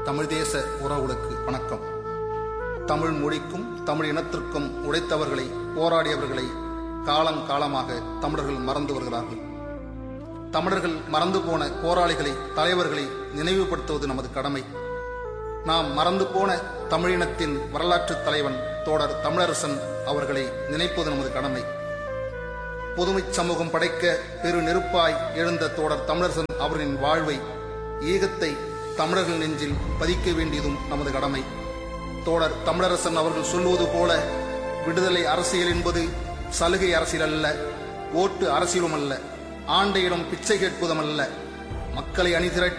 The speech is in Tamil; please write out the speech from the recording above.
தமிழ் தேச உறவுகளுக்கு வணக்கம் தமிழ் மொழிக்கும் தமிழ் இனத்திற்கும் உழைத்தவர்களை போராடியவர்களை காலங்காலமாக தமிழர்கள் மறந்து வருகிறார்கள் தமிழர்கள் மறந்து போன போராளிகளை தலைவர்களை நினைவுபடுத்துவது நமது கடமை நாம் மறந்து போன தமிழினத்தின் வரலாற்றுத் தலைவன் தோடர் தமிழரசன் அவர்களை நினைப்பது நமது கடமை பொதுமைச் சமூகம் படைக்க பெரு நெருப்பாய் எழுந்த தோடர் தமிழரசன் அவரின் வாழ்வை ஈகத்தை தமிழர்கள் நெஞ்சில் பதிக்க வேண்டியதும் நமது கடமை தோடர் தமிழரசன் அவர்கள் சொல்லுவது போல விடுதலை அரசியல் என்பது சலுகை அரசியல் அல்ல ஓட்டு அரசியலும் அல்ல ஆண்டையிடம் பிச்சை கேட்பதும் அல்ல மக்களை அணிதிரட்டி